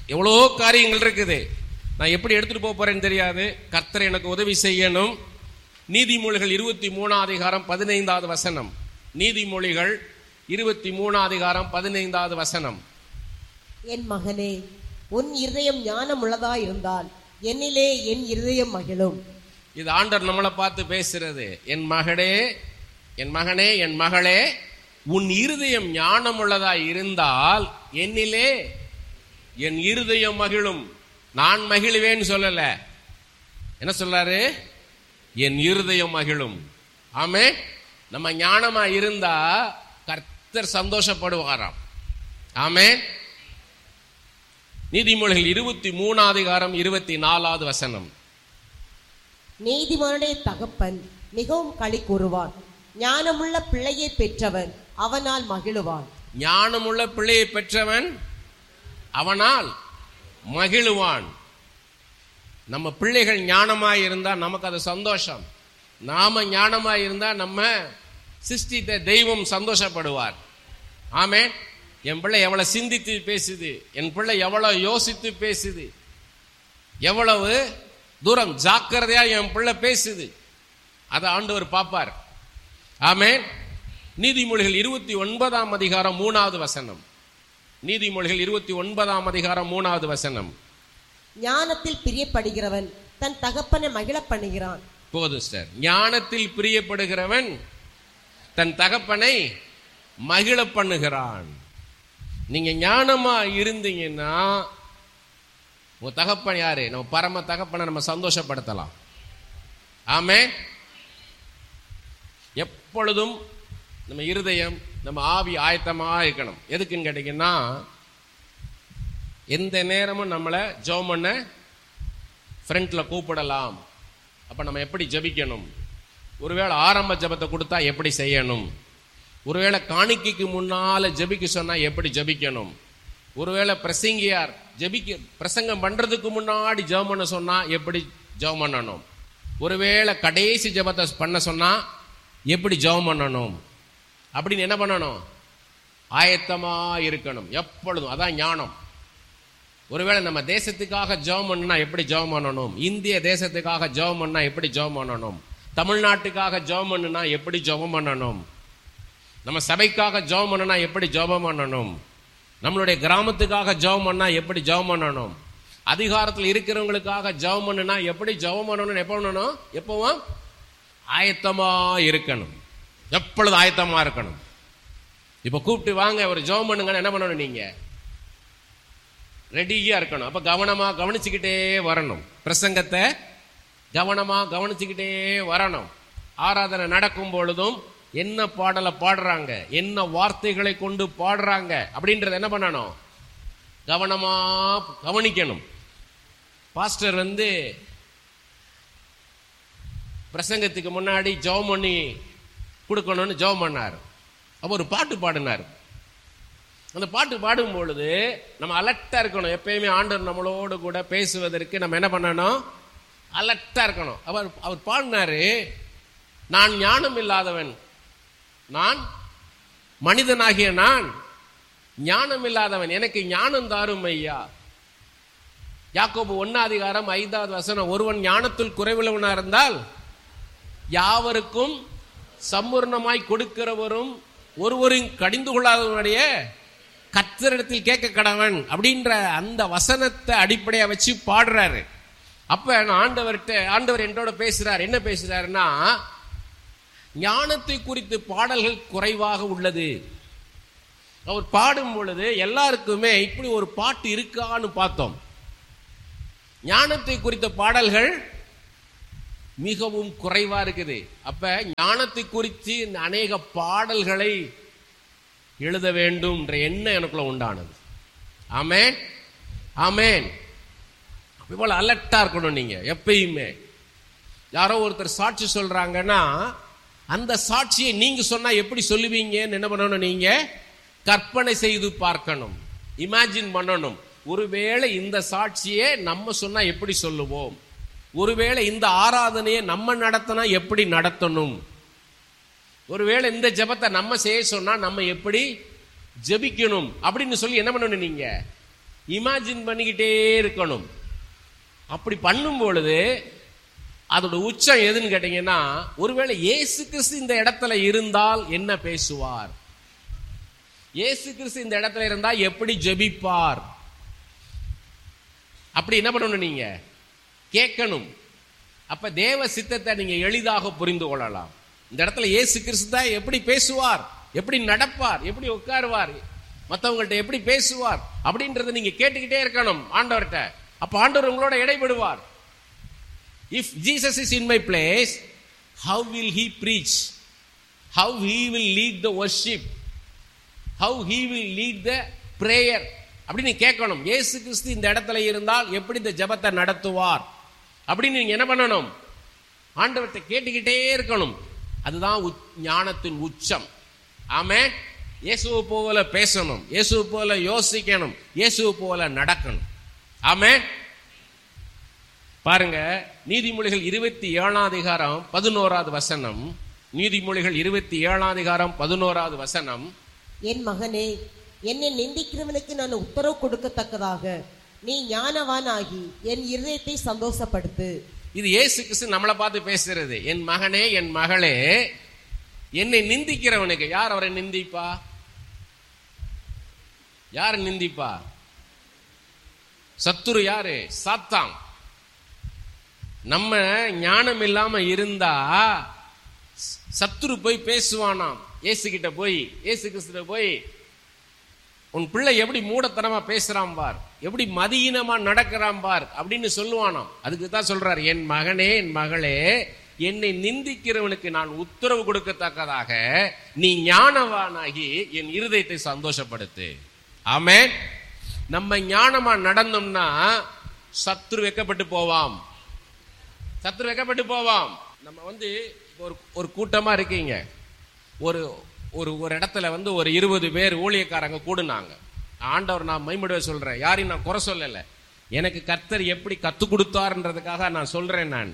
எவ்வளோ காரியங்கள் இருக்குது நான் எப்படி எடுத்துட்டு போக போறேன்னு தெரியாது கர்த்தர் எனக்கு உதவி செய்யணும் நீதிமொழிகள் இருபத்தி மூணாம் அதிகாரம் பதினைந்தாவது வசனம் நீதிமொழிகள் இருபத்தி மூணாம் அதிகாரம் பதினைந்தாவது வசனம் என் மகனே உன் இருதயம் ஞானம் உள்ளதா இருந்தால் என்னிலே என் இருதயம் மகிழும் இது ஆண்டவர் நம்மளை பார்த்து பேசுறது என் மகளே என் மகனே என் மகளே உன் இருதயம் ஞானமுள்ளதா இருந்தால் என்னிலே என் இருதயம் மகிழும் நான் மகிழுவேன்னு சொல்லல என்ன சொல்றாரு என் இருதயம் மகிழும் ஆமே நம்ம ஞானமா இருந்தா கர்த்தர் சந்தோஷப்படுவாராம் ஆமே நீதிமொழிகள் இருபத்தி மூணாவது அதிகாரம் இருபத்தி நாலாவது வசனம் நீதிமானுடைய தகப்பன் மிகவும் களி கூறுவான் ஞானமுள்ள பிள்ளையை பெற்றவன் அவனால் மகிழுவான் ஞானமுள்ள பிள்ளையை பெற்றவன் அவனால் மகிழுவான் நம்ம பிள்ளைகள் ஞானமாய் இருந்தா நமக்கு அது சந்தோஷம் நாம ஞானமாய் இருந்தா நம்ம சிருஷ்டித்த தெய்வம் சந்தோஷப்படுவார் ஆமே என் பிள்ளை எவ்வளவு சிந்தித்து பேசுது என் பிள்ளை எவ்வளவு யோசித்து பேசுது எவ்வளவு தூரம் ஜாக்கிரதையா என் பிள்ளை பேசுது அதை ஆண்டவர் பார்ப்பார் ஆமென் நீதிமொழிகள் இருபத்தி ஒன்பதாம் அதிகாரம் மூணாவது வசனம் நீதிமொழிகள் இருபத்தி ஒன்பதாம் அதிகாரம் மூணாவது வசனம் ஞானத்தில் பிரியப்படுகிறவன் தன் தகப்பனை மகிழ பண்ணுகிறான் போதும் சார் ஞானத்தில் பிரியப்படுகிறவன் தன் தகப்பனை மகிழ பண்ணுகிறான் நீங்க ஞானமா இருந்தீங்கன்னா உங்க தகப்பன் யாரு நம்ம பரம தகப்பனை நம்ம சந்தோஷப்படுத்தலாம் ஆமே எப்பொழுதும் நம்ம இருதயம் நம்ம ஆவி ஆயத்தமா இருக்கணும் எதுக்குன்னு கேட்டீங்கன்னா எந்த நேரமும் நம்மளை ஜெபம் பண்ண ஃப்ரண்ட்ல கூப்பிடலாம் அப்ப நம்ம எப்படி ஜெபிக்கணும் ஒருவேளை ஆரம்ப ஜெபத்தை கொடுத்தா எப்படி செய்யணும் ஒருவேளை காணிக்கைக்கு முன்னால ஜெபிக்க சொன்னா எப்படி ஜெபிக்கணும் ஒருவேளை பிரசங்கியார் ஜெபிக்க பிரசங்கம் பண்றதுக்கு முன்னாடி ஜெபம் பண்ண சொன்னா எப்படி ஜெபம் பண்ணணும் ஒருவேளை கடைசி ஜெபத்தை பண்ண சொன்னா எப்படி ஜெபம் பண்ணணும் அப்படின்னு என்ன பண்ணணும் ஆயத்தமா இருக்கணும் எப்பொழுதும் அதான் ஞானம் ஒருவேளை நம்ம தேசத்துக்காக ஜெபம் பண்ணா எப்படி ஜெபம் பண்ணணும் இந்திய தேசத்துக்காக ஜெபம் பண்ணா எப்படி ஜெபம் பண்ணணும் தமிழ்நாட்டுக்காக ஜெபம் பண்ணுனா எப்படி ஜெபம் பண்ணணும் நம்ம சபைக்காக ஜெபம் பண்ணனா எப்படி ஜெபம் பண்ணணும் நம்மளுடைய கிராமத்துக்காக ஜெபம் பண்ணா எப்படி ஜெபம் பண்ணணும் அதிகாரத்தில் இருக்கிறவங்களுக்காக ஜெபம் பண்ணுனா எப்படி ஜெபம் பண்ணணும் எப்போ பண்ணணும் எப்பவும் ஆயத்தமா இருக்கணும் எப்பொழுதும் ஆயத்தமா இருக்கணும் இப்ப கூப்பிட்டு வாங்க ஒரு ஜெபம் பண்ணுங்கன்னு என்ன பண்ணணும் நீங்க ரெடியா இருக்கணும் அப்ப கவனமா கவனிச்சுக்கிட்டே வரணும் பிரசங்கத்தை கவனமா கவனிச்சுக்கிட்டே வரணும் ஆராதனை நடக்கும் பொழுதும் என்ன பாடலை பாடுறாங்க என்ன வார்த்தைகளை கொண்டு பாடுறாங்க அப்படின்றத என்ன பண்ணணும் கவனமா கவனிக்கணும் பாஸ்டர் வந்து பிரசங்கத்துக்கு முன்னாடி ஜெபம் பண்ணி கொடுக்கணும்னு ஜெபம் பண்ணார் அப்ப ஒரு பாட்டு பாடினார் அந்த பாட்டு பாடும் பொழுது நம்ம அலர்ட்டா இருக்கணும் எப்பயுமே ஆண்டவர் நம்மளோடு கூட பேசுவதற்கு நம்ம என்ன பண்ணணும் அலர்ட்டா இருக்கணும் அவர் அவர் பாடினாரு நான் ஞானம் இல்லாதவன் நான் மனிதனாகிய நான் ஞானம் இல்லாதவன் எனக்கு ஞானம் தாரும் ஐயா யாக்கோபு ஒன்னாதிகாரம் ஐந்தாவது வசனம் ஒருவன் ஞானத்தில் குறைவுள்ளவனா இருந்தால் யாவருக்கும் சம்பூர்ணமாய் கொடுக்கிறவரும் ஒருவரும் கடிந்து கொள்ளாதவனுடைய கத்தரிடத்தில் கேட்க கடவன் அப்படின்ற அந்த வசனத்தை அடிப்படையா வச்சு பாடுறாரு அப்ப நான் ஆண்டவர்கிட்ட ஆண்டவர் என்னோட பேசுறார் என்ன பேசுறாருன்னா ஞானத்தை குறித்து பாடல்கள் குறைவாக உள்ளது அவர் பாடும் பொழுது எல்லாருக்குமே இப்படி ஒரு பாட்டு இருக்கான்னு பார்த்தோம் ஞானத்தை குறித்த பாடல்கள் மிகவும் குறைவா இருக்குது அப்ப ஞானத்தை குறித்து இந்த அநேக பாடல்களை எழுத வேண்டும் என்ற எண்ணம் எனக்குள்ள உண்டானது ஆமேன் ஆமேன் இவ்வளவு அலர்ட்டா இருக்கணும் நீங்க எப்பயுமே யாரோ ஒருத்தர் சாட்சி சொல்றாங்கன்னா அந்த சாட்சியை நீங்க சொன்னா எப்படி சொல்லுவீங்கன்னு என்ன பண்ணணும் நீங்க கற்பனை செய்து பார்க்கணும் இமேஜின் பண்ணணும் ஒருவேளை இந்த சாட்சியே நம்ம சொன்னா எப்படி சொல்லுவோம் ஒருவேளை இந்த ஆராதனையை நம்ம நடத்தினா எப்படி நடத்தணும் ஒருவேளை இந்த ஜெபத்தை நம்ம செய்ய சொன்னா நம்ம எப்படி ஜெபிக்கணும் அப்படின்னு சொல்லி என்ன பண்ணணும் நீங்க இமேஜின் பண்ணிக்கிட்டே இருக்கணும் அப்படி பண்ணும் பொழுது அதோட உச்சம் எதுன்னு கேட்டீங்கன்னா ஒருவேளை இயேசு கிறிஸ்து இந்த இடத்துல இருந்தால் என்ன பேசுவார் இயேசு கிறிஸ்து இந்த இடத்துல இருந்தா எப்படி ஜெபிப்பார் அப்படி என்ன பண்ணணும் நீங்க கேட்கணும் அப்ப தேவ சித்தத்தை நீங்க எளிதாக புரிந்து கொள்ளலாம் இந்த இடத்துல இயேசு கிறிஸ்து தான் எப்படி பேசுவார் எப்படி நடப்பார் எப்படி உட்காருவார் மற்றவங்கள்ட்ட எப்படி பேசுவார் அப்படின்றத நீங்க கேட்டுக்கிட்டே இருக்கணும் ஆண்டவர்கிட்ட அப்ப ஆண்டவர் உங்களோட இடைபடுவார் if Jesus is in my place how will he preach how he will lead the worship how he will lead the prayer அப்படின்னு கேட்கணும் இயேசு கிறிஸ்து இந்த இடத்துல இருந்தால் எப்படி இந்த ஜெபத்தை நடத்துவார் அப்படின்னு நீங்க என்ன பண்ணணும் ஆண்டவர்கிட்ட கேட்டுக்கிட்டே இருக்கணும் அதுதான் உச்- ஞானத்தின் உச்சம் ஆமே இயேசுவை போல பேசணும் இயேசுவை போல யோசிக்கணும் இயேசுவை போல நடக்கணும் ஆமே பாருங்க நீதிமொழிகள் இருபத்தி ஏழாம் அதிகாரம் பதினோராவது வசனம் நீதிமொழிகள் இருபத்தி ஏழாம் அதிகாரம் பதினோராவது வசனம் என் மகனே என்னை நிந்திக்கிறவனுக்கு நான் உத்தரவு கொடுக்கத்தக்கதாக நீ ஞானவானாகி என் இருதயத்தை சந்தோஷப்படுத்து இது இயேசு கிறிஸ்து நம்மளை பார்த்து பேசுறது என் மகனே என் மகளே என்னை நிந்திக்கிறவனுக்கு யார் அவரை நிந்திப்பா யார் நிந்திப்பா சத்துரு யாரு சாத்தான் நம்ம ஞானம் இல்லாம இருந்தா ச- சத்துரு போய் பேசுவானாம் இயேசு கிட்ட போய் இயேசு கிறிஸ்துட்ட போய் உன் பிள்ளை எப்படி மூடத்தனமா பேசுறான் பார் எப்படி மதியினமா நடக்கிறான் பார் அப்படின்னு சொல்லுவானாம் அதுக்கு தான் சொல்றார் என் மகனே என் மகளே என்னை நிந்திக்கிறவனுக்கு நான் உத்தரவு கொடுக்கத்தக்கதாக நீ ஞானவானாகி என் இருதயத்தை சந்தோஷப்படுத்து ஆமென் நம்ம ஞானமா நடந்தோம்னா சத்துரு வெக்கப்பட்டு போவாம் சத்துரு வெக்கப்பட்டு போவாம் நம்ம வந்து ஒரு ஒரு கூட்டமா இருக்கீங்க ஒரு ஒரு ஒரு இடத்துல வந்து ஒரு இருபது பேர் ஊழியக்காரங்க கூடுனாங்க ஆண்டவர் நான் மைமிடுவ சொல்றேன் யாரையும் நான் குறை சொல்லல எனக்கு கர்த்தர் எப்படி கத்து கொடுத்தாருன்றதுக்காக நான் சொல்றேன் நான்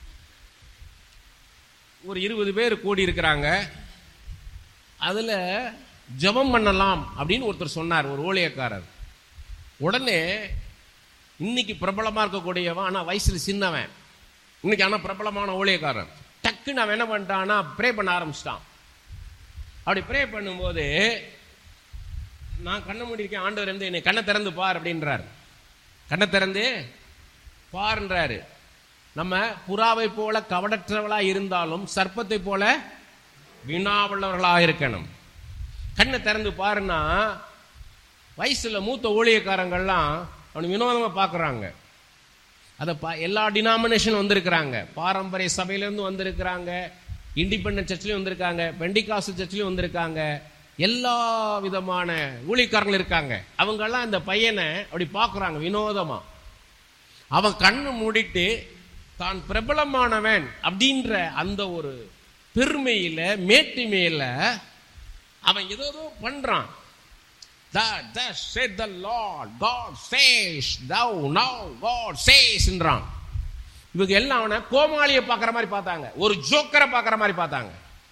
ஒரு இருபது பேர் கூடி இருக்கிறாங்க அதுல ஜெபம் பண்ணலாம் அப்படின்னு ஒருத்தர் சொன்னார் ஒரு ஊழியக்காரர் உடனே இன்னைக்கு பிரபலமா இருக்கக்கூடியவன் ஆனா வயசுல சின்னவன் இன்னைக்கு ஆனா பிரபலமான ஊழியக்காரன் டக்குன்னு அவன் என்ன பண்ணிட்டான்னா ப்ரே பண்ண ஆரம்பிச்சிட்டான் அப்படி ப்ரே பண்ணும்போது நான் கண்ணை மூடிருக்கேன் ஆண்டவர் வந்து என்னை கண்ணை திறந்து பார் அப்படின்றார் கண்ணை திறந்து பாருன்றாரு நம்ம புறாவை போல கவடற்றவளா இருந்தாலும் சர்ப்பத்தை போல வினாவுள்ளவர்களா இருக்கணும் கண்ணை திறந்து பாருன்னா வயசுல மூத்த ஊழியக்காரங்கள்லாம் அவனை வினோதமா பார்க்கறாங்க அதை பா எல்லா டினாமினேஷன் வந்திருக்கிறாங்க பாரம்பரிய சபையிலேருந்து வந்திருக்கிறாங்க இண்டிபெண்டன்ட் சர்ச்லையும் வந்திருக்காங்க பெண்டிகாசு சர்ச்லையும் வந்திருக்காங்க எல்லா விதமான ஊழியக்காரங்களும் இருக்காங்க அவங்கெல்லாம் இந்த பையனை அப்படி பார்க்குறாங்க வினோதமா அவன் கண்ணு மூடிட்டு தான் பிரபலமானவன் அப்படின்ற அந்த ஒரு பெருமையில மேட்டிமையில அவன் ஏதோ ஏதோ பண்றான் That, that said the Lord, God says, thou now God saysன்றான் இவங்க எல்லாம் அவனை கோமாளியை பார்க்குற மாதிரி பார்த்தாங்க ஒரு ஜோக்கரை பார்க்குற மாதிரி பார்த்தாங்க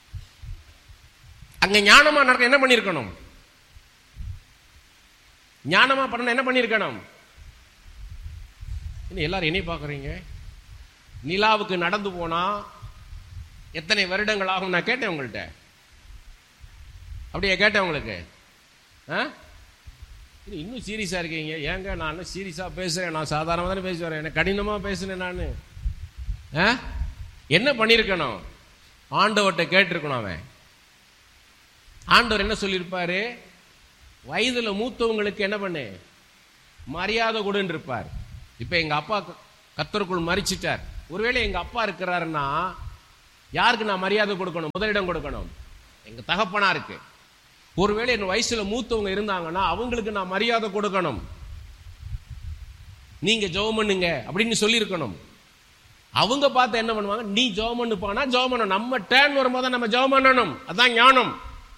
அங்க ஞானமா நடக்க என்ன பண்ணியிருக்கணும் ஞானமா பண்ண என்ன பண்ணியிருக்கணும் என்ன எல்லாரும் என்னை பார்க்குறீங்க நிலாவுக்கு நடந்து போனா எத்தனை வருடங்கள் ஆகும் நான் கேட்டேன் உங்கள்கிட்ட அப்படியே கேட்டேன் உங்களுக்கு ஆ இது இன்னும் சீரியஸா இருக்கீங்க ஏங்க நான் சீரியஸா பேசுறேன் நான் சாதாரணமாக தானே பேசுவேன் எனக்கு கடினமா பேசுனேன் நான் ஆ? என்ன பண்ணியிருக்கணும் ஆண்டவர்கிட்ட கேட்டிருக்கணும் அவன் ஆண்டவர் என்ன சொல்லியிருப்பாரு வயதுல மூத்தவங்களுக்கு என்ன பண்ணு மரியாதை கொடுன்னு இருப்பார் இப்ப எங்க அப்பா க- கத்தருக்குள் மறிச்சிட்டார் ஒருவேளை எங்க அப்பா இருக்கிறாருன்னா யாருக்கு நான் மரியாதை கொடுக்கணும் முதலிடம் கொடுக்கணும் எங்க தகப்பனா இருக்கு ஒருவேளை என் வயசுல மூத்தவங்க இருந்தாங்கன்னா அவங்களுக்கு நான் மரியாதை கொடுக்கணும் நீங்க ஜெபம் பண்ணுங்க அப்படின்னு சொல்லியிருக்கணும் அவங்க பார்த்து என்ன பண்ணுவாங்க நீ ஜெபம் பண்ணு போனா ஜெபம் பண்ணணும் நம்ம டேர்ன் வரும்போது நம்ம ஜெபம் பண்ணணும் அதான் ஞானம்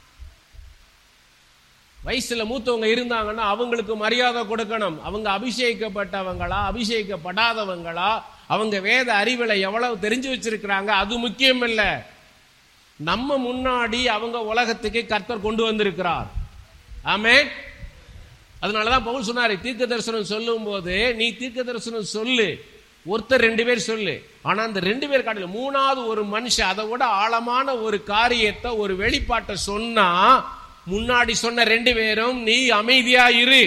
வயசுல மூத்தவங்க இருந்தாங்கன்னா அவங்களுக்கு மரியாதை கொடுக்கணும் அவங்க அபிஷேகிக்கப்பட்டவங்களா அபிஷேகிக்கப்படாதவங்களா அவங்க வேத அறிவுல எவ்வளவு தெரிஞ்சு வச்சிருக்கிறாங்க அது முக்கியம் இல்ல நம்ம முன்னாடி அவங்க உலகத்துக்கு கர்த்தர் கொண்டு வந்திருக்கிறார் ஆமே அதனாலதான் பவுல் சொன்னாரு தீர்க்க தரிசனம் சொல்லும் போது நீ தீர்க்க தரிசனம் சொல்லு ஒருத்தர் ரெண்டு பேர் சொல்லு ஆனா அந்த ரெண்டு பேர் காட்டில மூணாவது ஒரு மனுஷன் அதை விட ஆழமான ஒரு காரியத்தை ஒரு வெளிப்பாட்டை சொன்னா முன்னாடி சொன்ன ரெண்டு பேரும் நீ அமைதியா இரு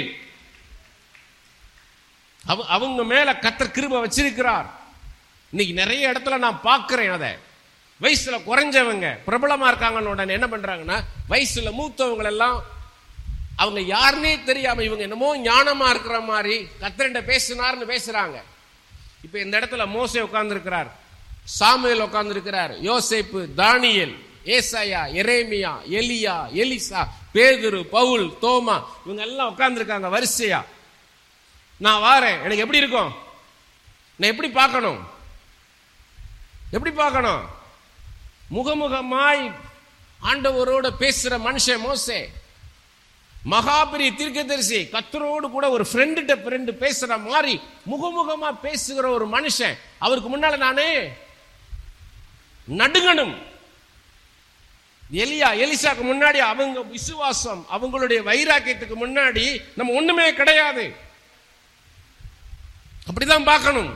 அவ- அவங்க மேல கத்தர் கிருப வச்சிருக்கிறார் இன்னைக்கு நிறைய இடத்துல நான் பார்க்கிறேன் அதை வயசுல குறைஞ்சவங்க பிரபலமா இருக்காங்கன்னு உடனே என்ன பண்றாங்கன்னா வயசுல மூத்தவங்க எல்லாம் அவங்க யாருன்னே தெரியாம இவங்க என்னமோ ஞானமா இருக்கிற மாதிரி கத்தரண்ட பேசினார்னு பேசுறாங்க இப்ப இந்த இடத்துல மோசே உட்கார்ந்து இருக்கிறார் சாமுவேல் உட்கார்ந்து இருக்கிறார் யோசேப்பு தானியேல் ஏசாயா எரேமியா எலியா எலிசா பேதுரு பவுல் தோமா இவங்க எல்லாம் உட்கார்ந்து இருக்காங்க வரிசையா நான் வாரேன் எனக்கு எப்படி இருக்கும் நான் எப்படி பார்க்கணும் எப்படி பார்க்கணும் முகமுகமாய் ஆண்டவரோட பேசுற மனுஷன் மோசே மகாபெரிய தீர்க்கதரிசி கத்தரோடு கூட ஒரு ஃப்ரெண்டுகிட்ட ஃப்ரெண்டு பேசுற மாதிரி முகமுகமா பேசுகிற ஒரு மனுஷன் அவருக்கு முன்னால நானே நடுங்கணும் எலியா எலிசாக்கு முன்னாடி அவங்க விசுவாசம் அவங்களுடைய வைராக்கியத்துக்கு முன்னாடி நம்ம ஒண்ணுமே கிடையாது அப்படிதான் பார்க்கணும்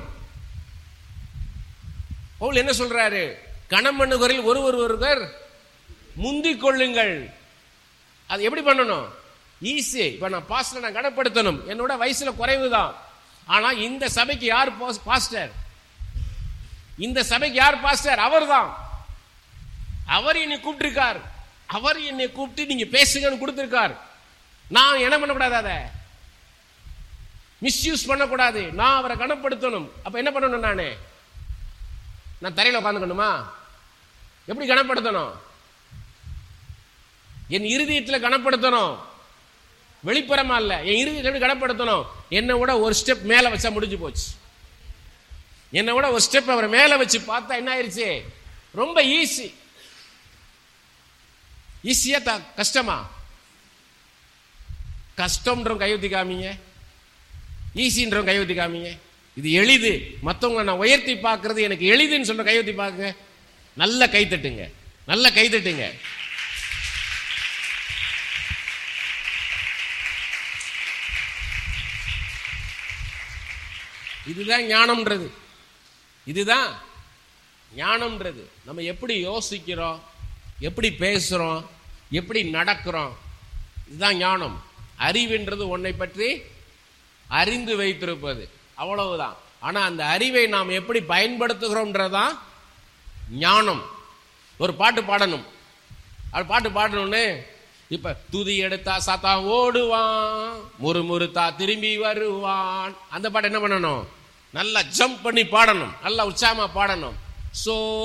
பவுல் என்ன சொல்றாரு கணமண்ணுகரில் ஒருவர் ஒருவர் முந்திக் கொள்ளுங்கள் அது எப்படி பண்ணணும் ஈஸி இப்ப நான் பாஸ்டர் நான் கனப்படுத்தணும் என்னோட வயசுல குறைவு தான் ஆனா இந்த சபைக்கு யார் பாஸ்- பாஸ்டர் இந்த சபைக்கு யார் பாஸ்டர் அவர்தான் அவர் என்னை கூப்பிட்டிருக்கார் அவர் என்னை கூப்பிட்டு நீங்க பேசுங்கன்னு கொடுத்திருக்கார் நான் என்ன பண்ணக்கூடாது அதை மிஸ்யூஸ் பண்ணக்கூடாது நான் அவரை கனப்படுத்தணும் அப்ப என்ன பண்ணணும் நானு நான் தரையில உட்காந்துக்கணுமா எப்படி கனப்படுத்தணும் என் இருதயத்துல கனப்படுத்தணும் வெளிப்புறமா இல்ல என் இருதயத்துல எப்படி கனப்படுத்தணும் என்னை விட ஒரு ஸ்டெப் மேல வச்சா முடிஞ்சு போச்சு என்னை விட ஒரு ஸ்டெப் அவர் மேல வச்சு பார்த்தா என்ன ஆயிருச்சு ரொம்ப ஈஸி ஈஸியா த கஷ்டமா கஷ்டம்ன்ற கையொத்தி காமிங்க ஈஸின்ற கையொத்தி காமிங்க இது எளிது மத்தவங்க நான் உயர்த்தி பார்க்கிறது எனக்கு எளிதுன்னு சொல்ற கையொத்தி பாக்குங்க நல்ல கை தட்டுங்க நல்ல கை தட்டுங்க இதுதான் ஞானம்ன்றது இதுதான் ஞானம்ன்றது நம்ம எப்படி யோசிக்கிறோம் எப்படி பேசுறோம் எப்படி நடக்கிறோம் இதுதான் ஞானம் அறிவுன்றது உன்னை பற்றி அறிந்து வைத்திருப்பது அவ்வளவுதான் ஆனா அந்த அறிவை நாம் எப்படி பயன்படுத்துகிறோம்ன்றதான் ஞானம் ஒரு பாட்டு பாடணும் அது பாட்டு பாடணும்னு இப்ப துதி எடுத்தா சாத்தா ஓடுவான் முறுமுறுத்தா திரும்பி வருவான் அந்த பாட்டு என்ன பண்ணணும் நல்லா ஜம்ப் பண்ணி பாடணும் நல்லா உற்சாகமா பாடணும் சோ